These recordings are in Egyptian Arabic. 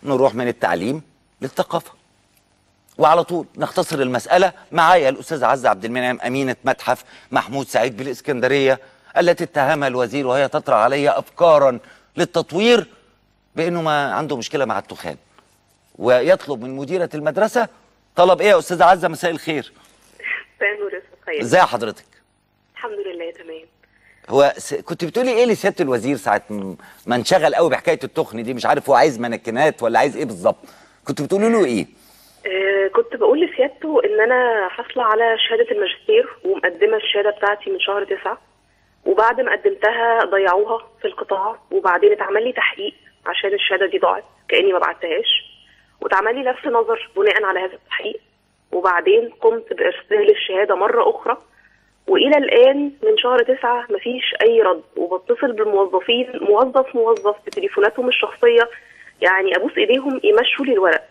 نروح من التعليم للثقافه وعلى طول نختصر المساله معايا الاستاذه عزه عبد المنعم امينه متحف محمود سعيد بالاسكندريه التي اتهمها الوزير وهي تطرح علي افكارا للتطوير بانه ما عنده مشكله مع التخان ويطلب من مديره المدرسه طلب ايه يا استاذه عزه مساء الخير مساء النور يا استاذ خير ازي حضرتك الحمد لله تمام هو س... كنت بتقولي ايه لسياده الوزير ساعه م- ما انشغل قوي بحكايه التخن دي مش عارف هو عايز منكنات ولا عايز ايه بالظبط كنت بتقولي له ايه آه كنت بقول لسيادته ان انا حاصله على شهاده الماجستير ومقدمه الشهاده بتاعتي من شهر تسعة وبعد ما قدمتها ضيعوها في القطاع وبعدين اتعمل لي تحقيق عشان الشهاده دي ضاعت كاني ما بعتهاش واتعمل لي لفت نظر بناء على هذا التحقيق وبعدين قمت بارسال الشهاده مره اخرى والى الان من شهر تسعة مفيش اي رد وبتصل بالموظفين موظف موظف بتليفوناتهم الشخصيه يعني ابوس ايديهم يمشوا لي الورق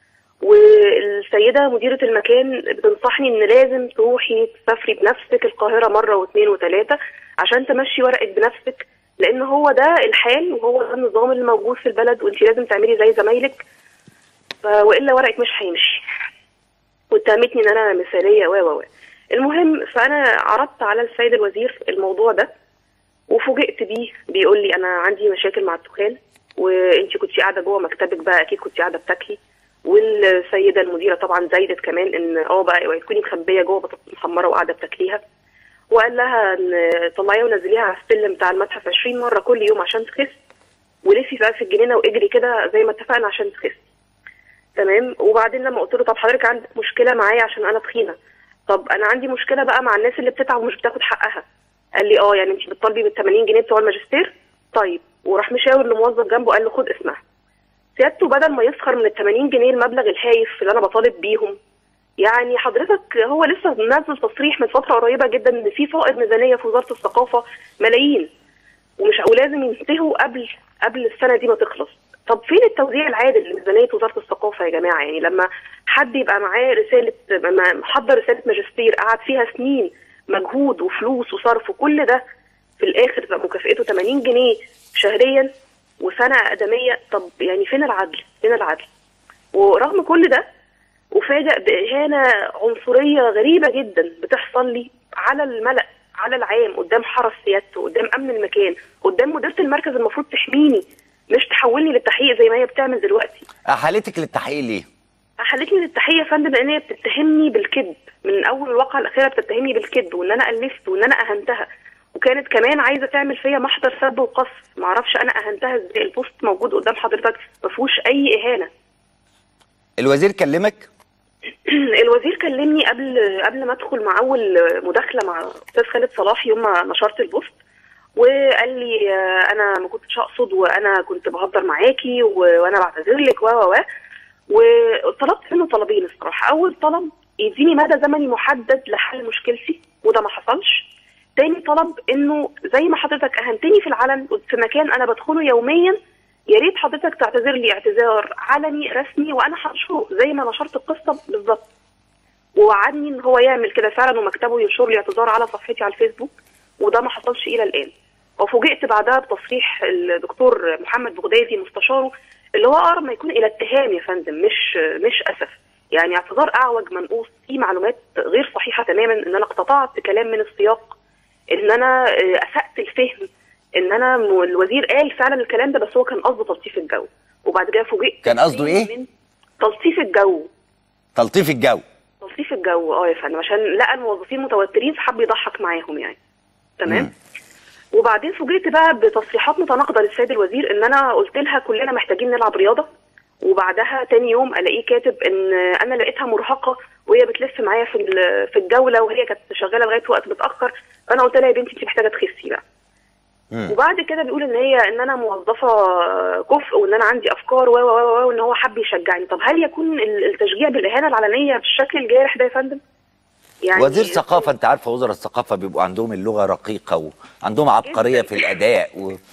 والسيده مديره المكان بتنصحني ان لازم تروحي تسافري بنفسك القاهره مره واثنين وثلاثه عشان تمشي ورقك بنفسك لان هو ده الحال وهو ده النظام اللي موجود في البلد وانت لازم تعملي زي زمايلك ف- والا ورقك مش هيمشي واتهمتني ان انا مثاليه و و و المهم فانا عرضت على السيد الوزير الموضوع ده وفوجئت بيه بيقول لي انا عندي مشاكل مع الدخان وانت كنت قاعده جوه مكتبك بقى اكيد كنت قاعده بتاكلي والسيده المديره طبعا زايدت كمان ان اه بقى اوعي تكوني مخبيه جوه بطاطس محمره وقاعده بتاكليها وقال لها ان طلعيها ونزليها على السلم بتاع المتحف 20 مره كل يوم عشان تخس ولفي بقى في الجنينه واجري كده زي ما اتفقنا عشان تخس تمام وبعدين لما قلت له طب حضرتك عندك مشكله معايا عشان انا تخينه طب انا عندي مشكله بقى مع الناس اللي بتتعب ومش بتاخد حقها قال لي اه يعني انت بتطالبي بال 80 جنيه بتوع الماجستير طيب وراح مشاور لموظف جنبه قال له خد اسمها سيادته بدل ما يسخر من ال 80 جنيه المبلغ الهايف اللي انا بطالب بيهم يعني حضرتك هو لسه منزل تصريح من فتره قريبه جدا ان في فائض ميزانيه في وزاره الثقافه ملايين ومش ولازم ينتهوا قبل قبل السنه دي ما تخلص طب فين التوزيع العادل لميزانيه وزاره الثقافه يا جماعه يعني لما حد يبقى معاه رساله ما- محضر رساله ماجستير قعد فيها سنين مجهود وفلوس وصرف وكل ده في الاخر تبقى مكافئته 80 جنيه شهريا وسنه اقدميه طب يعني فين العدل فين العدل ورغم كل ده وفاجأ بإهانة عنصرية غريبة جدا بتحصل لي على الملأ على العام قدام حرس سيادته قدام أمن المكان قدام مديرة المركز المفروض تحميني مش تحولني للتحقيق زي ما هي بتعمل دلوقتي احالتك للتحقيق ليه أحلتني للتحقيق يا فندم لأن هي بتتهمني بالكذب من أول الواقعة الأخيرة بتتهمني بالكذب وإن أنا ألفت وإن أنا أهنتها وكانت كمان عايزة تعمل فيا محضر سب وقصف معرفش أنا أهنتها إزاي البوست موجود قدام حضرتك ما فيهوش أي إهانة الوزير كلمك الوزير كلمني قبل قبل ما ادخل مع اول مداخله مع استاذ خالد صلاح يوم ما نشرت البوست وقال لي آه، انا ما كنتش اقصد وانا كنت بهزر معاكي و- وانا بعتذر لك و و و وطلبت منه طلبين الصراحه اول طلب يديني مدى زمني محدد لحل مشكلتي وده ما حصلش تاني طلب انه زي ما حضرتك اهنتني في العلن في مكان انا بدخله يوميا يا ريت حضرتك تعتذر لي اعتذار علني رسمي وانا هنشره زي ما نشرت القصه بالظبط ووعدني ان هو يعمل كده فعلا ومكتبه ينشر لي اعتذار على صفحتي على الفيسبوك وده ما حصلش الى الان وفوجئت بعدها بتصريح الدكتور محمد بغدادي مستشاره اللي هو اقرب ما يكون الى اتهام يا فندم مش مش اسف يعني اعتذار اعوج منقوص فيه معلومات غير صحيحه تماما ان انا اقتطعت كلام من السياق ان انا آه، اسات الفهم ان انا م- الوزير قال فعلا الكلام ده بس هو كان قصده تلطيف الجو وبعد كده فوجئت كان قصده إيه؟ من تلطيف الجو تلطيف الجو تلطيف الجو اه يا فندم عشان لقى الموظفين متوترين فحب يضحك معاهم يعني تمام مم. وبعدين فوجئت بقى بتصريحات متناقضه للسيد الوزير ان انا قلت لها كلنا محتاجين نلعب رياضه وبعدها تاني يوم الاقيه كاتب ان انا لقيتها مرهقه وهي بتلف معايا في ال- في الجوله وهي كانت شغاله لغايه وقت متاخر فانا قلت لها يا بنتي انت محتاجه تخسي بقى مم. وبعد كده بيقول ان هي ان انا موظفه كفء وان انا عندي افكار و و و وان هو حب يشجعني طب هل يكون ال- التشجيع بالاهانه العلنيه بالشكل الجارح ده يا فندم؟ يعني وزير ثقافه انت عارفه وزراء الثقافه بيبقوا عندهم اللغه رقيقه وعندهم عبقريه في الاداء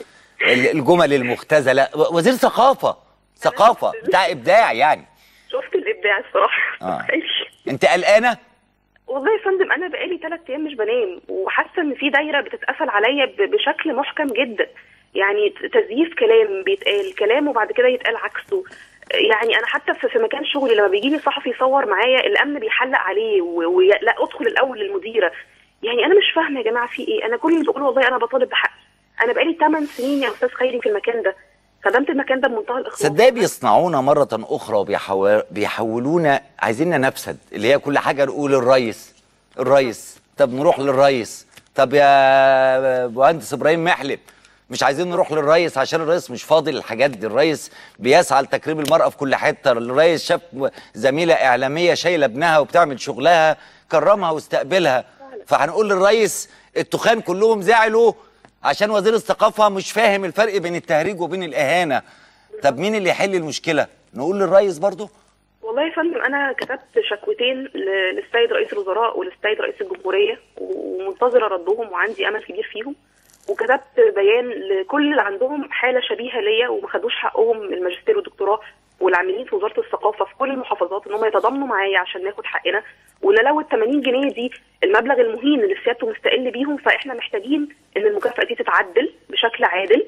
والجمل المختزله و- وزير ثقافه ثقافه بتاع ابداع يعني شفت الابداع الصراحه آه. متخيلش. انت قلقانه والله يا فندم انا بقالي ثلاث ايام مش بنام وحاسه ان في دايره بتتقفل عليا ب- بشكل محكم جدا يعني ت- تزييف كلام بيتقال كلام وبعد كده يتقال عكسه يعني انا حتى في في مكان شغلي لما بيجي لي صحفي يصور معايا الامن بيحلق عليه و- وي- لا ادخل الاول للمديره يعني انا مش فاهمه يا جماعه في ايه انا كل اللي بقوله والله انا بطالب بحقي انا بقالي 8 سنين يا استاذ خيري في المكان ده خدمت المكان ده بمنتهى الاخلاص صدقني بيصنعونا مرة أخرى وبيحولونا عايزيننا نفسد اللي هي كل حاجة نقول الريس الريس طب نروح للريس طب يا مهندس إبراهيم محلب مش عايزين نروح للريس عشان الريس مش فاضي للحاجات دي الريس بيسعى لتكريم المرأة في كل حتة الريس شاف زميلة إعلامية شايلة ابنها وبتعمل شغلها كرمها واستقبلها فهنقول للريس التخان كلهم زعلوا عشان وزير الثقافة مش فاهم الفرق بين التهريج وبين الإهانة طب مين اللي يحل المشكلة نقول للريس برضو والله يا فندم انا كتبت شكوتين ل- للسيد رئيس الوزراء وللسيد رئيس الجمهوريه ومنتظره ردهم وعندي امل كبير فيهم وكتبت بيان لكل اللي عندهم حاله شبيهه ليا وما خدوش حقهم من الماجستير والدكتوراه والعاملين في وزاره الثقافه في كل المحافظات ان هم يتضامنوا معايا عشان ناخد حقنا وان لو ال 80 جنيه دي المبلغ المهين اللي سيادته مستقل بيهم فاحنا محتاجين ان المكافاه دي تتعدل بشكل عادل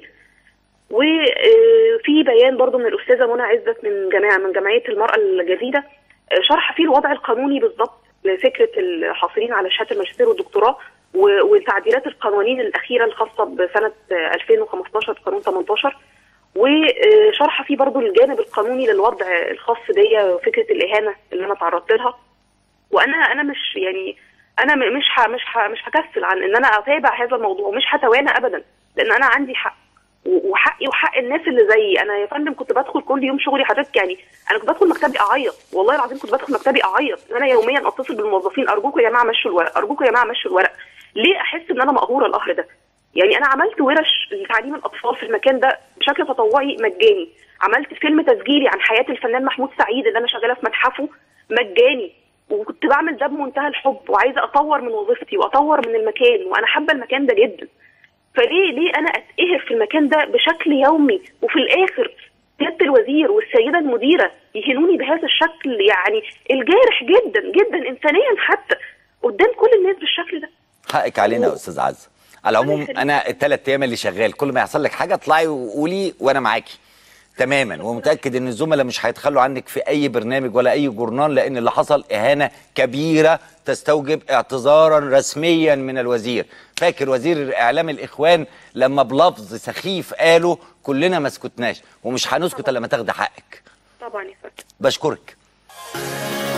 وفي بيان برضو من الاستاذه منى عزت من جماعه من جمعيه المراه الجديده آه، شرح فيه الوضع القانوني بالضبط لفكره الحاصلين على شهاده الماجستير والدكتوراه و- والتعديلات القوانين الاخيره الخاصه بسنه آه، 2015 قانون 18 وشرح فيه برضو الجانب القانوني للوضع الخاص بيا وفكره الاهانه اللي انا تعرضت لها وانا انا مش يعني انا م- مش ح مش ح مش هكسل عن ان انا اتابع هذا الموضوع مش هتوانى ابدا لان انا عندي حق و- وحقي وحق الناس اللي زيي انا يا فندم كنت بدخل كل يوم شغلي حضرتك يعني انا كنت بدخل مكتبي اعيط والله العظيم كنت بدخل مكتبي اعيط ان انا يوميا اتصل بالموظفين ارجوكم يا جماعه مشوا الورق ارجوكم يا جماعه مشوا الورق ليه احس ان انا مقهوره القهر ده يعني انا عملت ورش لتعليم الاطفال في المكان ده بشكل تطوعي مجاني عملت فيلم تسجيلي عن حياه الفنان محمود سعيد اللي انا شغاله في متحفه مجاني وكنت بعمل ده بمنتهى الحب وعايزه اطور من وظيفتي واطور من المكان وانا حابه المكان ده جدا فليه ليه انا اتقهر في المكان ده بشكل يومي وفي الاخر سياده الوزير والسيده المديره يهنوني بهذا الشكل يعني الجارح جدا جدا انسانيا حتى قدام كل الناس بالشكل ده حقك علينا يا أستاذ عزة على العموم يخليك. أنا الثلاث أيام اللي شغال كل ما يحصل لك حاجة اطلعي وقولي وأنا معاكي تماما ومتاكد ان الزملاء مش هيتخلوا عنك في اي برنامج ولا اي جورنال لان اللي حصل اهانه كبيره تستوجب اعتذارا رسميا من الوزير فاكر وزير اعلام الاخوان لما بلفظ سخيف قاله كلنا ما سكتناش ومش هنسكت الا لما تاخدي حقك طبعا يا فندم بشكرك